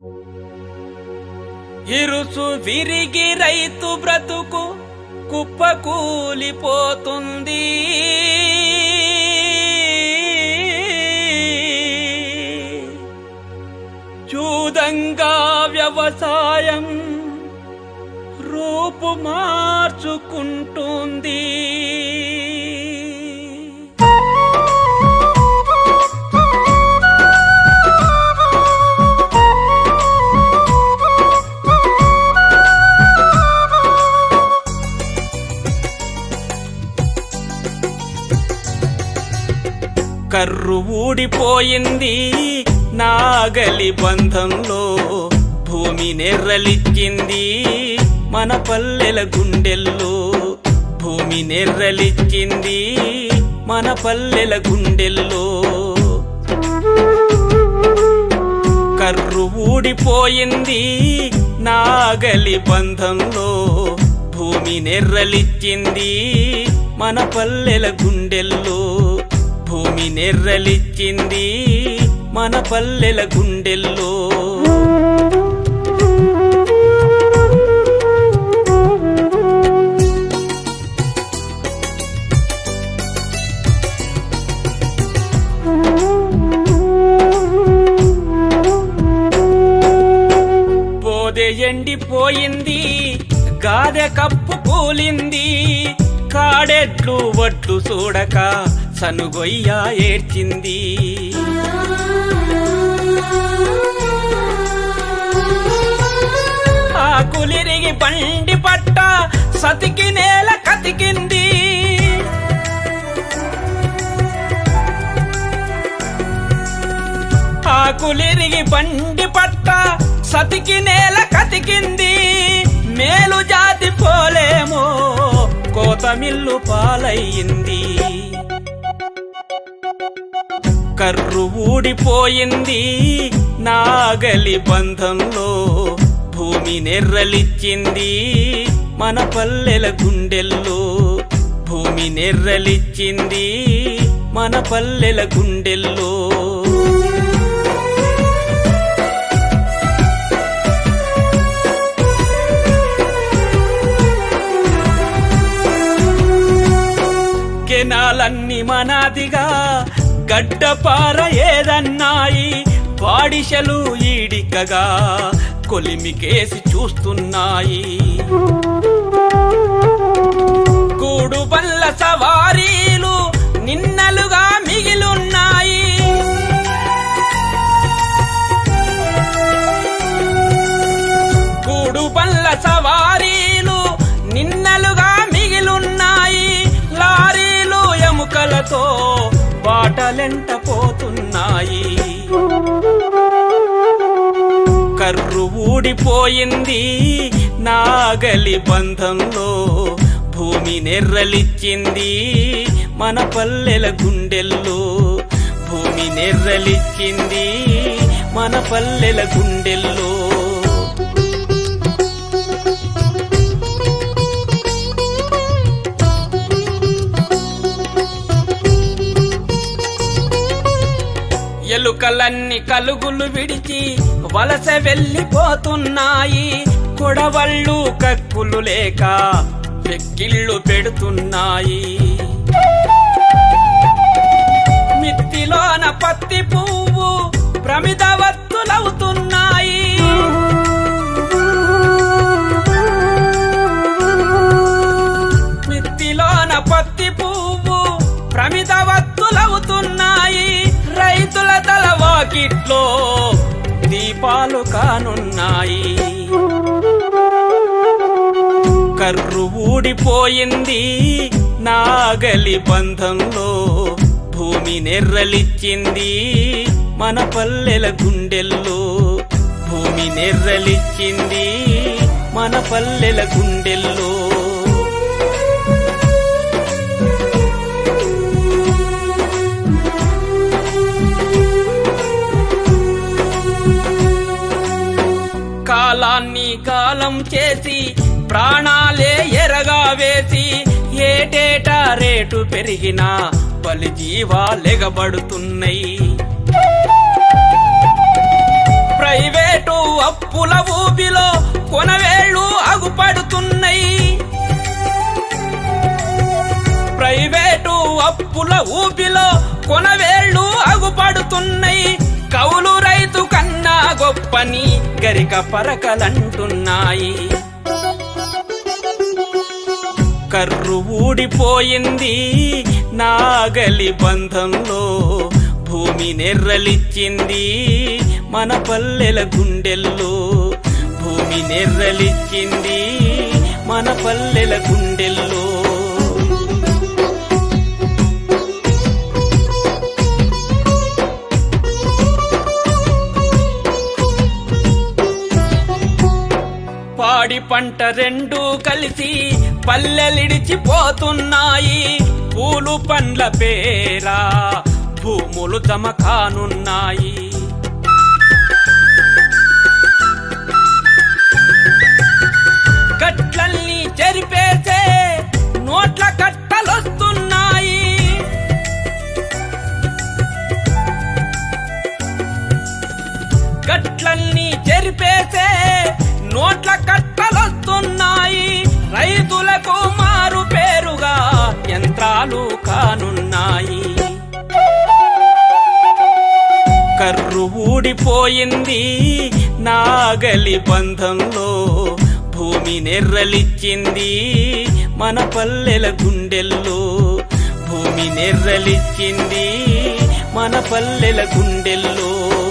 ఇరుసు విరిగి రైతు బ్రతుకు కుప్పకూలిపోతుంది జూదంగా వ్యవసాయం రూపు మార్చుకుంటుంది కర్రు ఊడిపోయింది నాగలి బంధంలో భూమి నెర్రలిచ్చింది మన పల్లెల గుండెల్లో భూమి నెర్రలిచ్చింది మన పల్లెల గుండెల్లో కర్రు ఊడిపోయింది నాగలి బంధంలో భూమి నెర్రలిచ్చింది మన పల్లెల గుండెల్లో భూమి నెర్రలిచ్చింది మన పల్లెల గుండెల్లో పోదె ఎండిపోయింది గాదె కప్పు కూలింది కాడెట్లు వడ్లు చూడక సనుగొయ్య ఏడ్చింది ఆకులిరిగి పండి పట్ట సతికి నేల కతికింది ఆకులిరిగి బండి పట్ట సతికి నేల కతికింది మేలు జాతి పోలేమో కోతమిల్లు పాలయ్యింది కర్రు ఊడిపోయింది నాగలి బంధంలో భూమి నెర్రలిచ్చింది మన పల్లెల గుండెల్లో భూమి నెర్రలిచ్చింది మన పల్లెల గుండెల్లో కెనాలన్నీ మనాదిగా గడ్డపార ఏదన్నాయి బాడిశలు ఈడికగా కొలిమికేసి చూస్తున్నాయి కూడు బల్ల సవారీలు నిన్నలుగా మిగిలున్నాయి కూడు బల్ల సవారీలు నిన్నలుగా మిగిలున్నాయి లారీలు ఎముకలతో బాటలెంట పోతున్నాయి కర్రు ఊడిపోయింది నాగలి బంధంలో భూమి నెర్రలిచ్చింది మన పల్లెల గుండెల్లో భూమి నెర్రలిచ్చింది మన పల్లెల గుండెల్లో ఎలుకలన్నీ కలుగులు విడిచి వలస వెళ్ళిపోతున్నాయి కొడవళ్ళు కక్కులు లేక వెక్కిళ్ళు పెడుతున్నాయి మిత్తిలోన పత్తి పువ్వు ప్రమిదవత్తులవుతున్నాయి మిత్తిలోన పత్తి పువ్వు ప్రమిదవత్తులవుతున్నాయి రైతుల తల వాకిట్లో దీపాలు కానున్నాయి కర్రు ఊడిపోయింది నాగలి బంధంలో భూమి నెర్రలిచ్చింది మన పల్లెల గుండెల్లో భూమి నెర్రలిచ్చింది మన పల్లెల గుండెల్లో కాలాన్ని కాలం చేసి ప్రాణాలే ఎరగా వేసి ఏటేటా రేటు పెరిగినా బలి జీవాలెగబడుతున్నాయి ప్రైవేటు అప్పుల ఊబిలో కొనవేళ్ళు అగుపడుతున్నాయి ప్రైవేటు అప్పుల ఊబిలో కొనవేళ్ళు అగుపడుతున్నాయి కౌలు రైతు కన్నా గొప్పని గరిక పరకలంటున్నాయి కర్రు ఊడిపోయింది నాగలి బంధంలో భూమి నెర్రలిచ్చింది మన పల్లెల గుండెల్లో భూమి నెర్రలిచ్చింది మన పల్లెల గుండెల్లో పాడి పంట రెండు కలిసి పల్లెలిడిచిపోతున్నాయి పూలు పండ్ల పేరా భూములు జమ కానున్నాయి గట్లల్ని చెరిపేసే నోట్ల కట్టలొస్తున్నాయి గట్లల్ని చెరిపేసే నోట్ల కట్టలొస్తున్నాయి రైతులకు మారు పేరుగా యంత్రాలు కానున్నాయి కర్రు ఊడిపోయింది నాగలి బంధంలో భూమి నెర్రలిచ్చింది మన పల్లెల గుండెల్లో భూమి నెర్రలిచ్చింది మన పల్లెల గుండెల్లో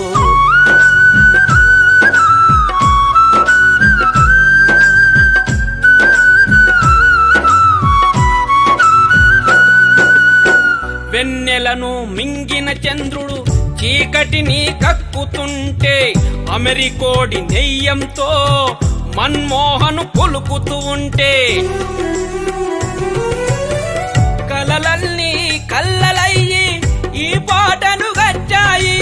వెన్నెలను మింగిన చంద్రుడు చీకటిని కక్కుతుంటే అమెరికోడి నెయ్యంతో మన్మోహను పులుకుతూ ఉంటే కలలన్నీ కల్లలయ్యి ఈ పాటను గచ్చాయి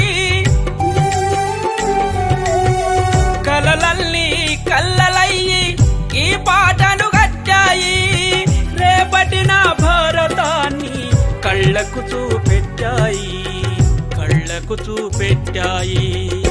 కలలన్నీ కల్లలయ్యి ఈ పాటను గచ్చాయి రేపటి నా భారతాన్ని కళ్ళకు చూపెట్టాయి కళ్ళకు చూపెట్టాయి